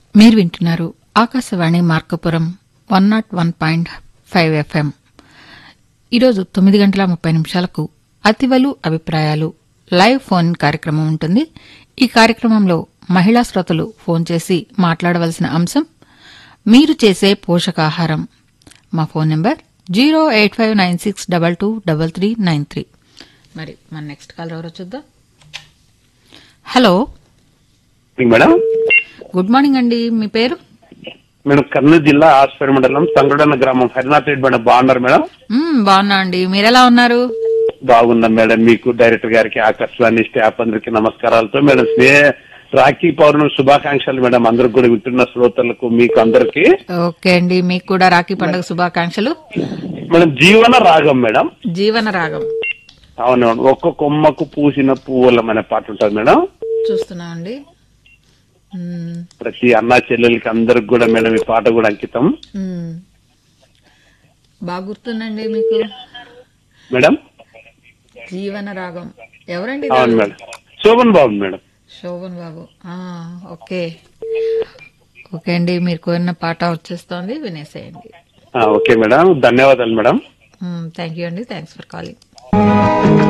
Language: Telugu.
మీరు వింటున్నారు Akashvani Markapuram one nought one point five FM ఈరోజు తొమ్మిది గంటల ముప్పై నిమిషాలకు అతివలు అభిప్రాయాలు లైవ్ ఫోన్ కార్యక్రమం ఉంటుంది ఈ కార్యక్రమంలో మహిళా శ్రోతలు ఫోన్ చేసి మాట్లాడవలసిన అంశం మీరు చేసే పోషకాహారం మా phone number zero eight five nine six double two double three nine three మరి మన నెక్స్ట్ కాల్ ఎవరో చూద్దాం హలో మేడం గుడ్ మార్నింగ్ అండి మీ పేరు మేడం కర్నూలు జిల్లా ఆస్పేట మండలం సంగడన్న గ్రామం హరినాథ్ రెడ్డి మేడం బాగున్నారు మేడం మ్మ్, బాగున్నా అండి మీరెలా ఉన్నారు బాగున్నాం మేడం మీకు డైరెక్టర్ గారికి ఆకాశవాణి స్టాఫ్ అందరికి నమస్కారాలతో మేడం స్నేహ రాఖీ పౌర్ణమి శుభాకాంక్షలు మేడం అందరికి కూడా వింటున్న శ్రోతలకు మీకు అందరికి ఓకే అండి మీకు కూడా రాఖీ పండుగ శుభాకాంక్షలు మేడం జీవన రాగం మేడం జీవన రాగం అవును మేడం. ఒక్క కొమ్మకు పూసిన పువ్వులం అనే పాట ఉంటుంది మేడం చూస్తున్నామండి మ్మ్, ప్రతి అన్నా చెల్లెలకి అందరికి కూడా మేడం ఈ పాట కూడా అంకితం మ్మ్. బాగా గుర్తుందండి మీకు మేడం జీవన రాగం ఎవరండి అవును ఇది? మేడం శోభన్ బాబు మేడం శోభన్ బాబు ఆ, ఓకే ఓకే అండి మీరు కోరిన పాట వచ్చేస్తోంది వినేసేయండి ఆ, ఓకే మేడం ధన్యవాదాలు మేడం థ్యాంక్ యూ అండి థ్యాంక్స్ ఫర్ కాలింగ్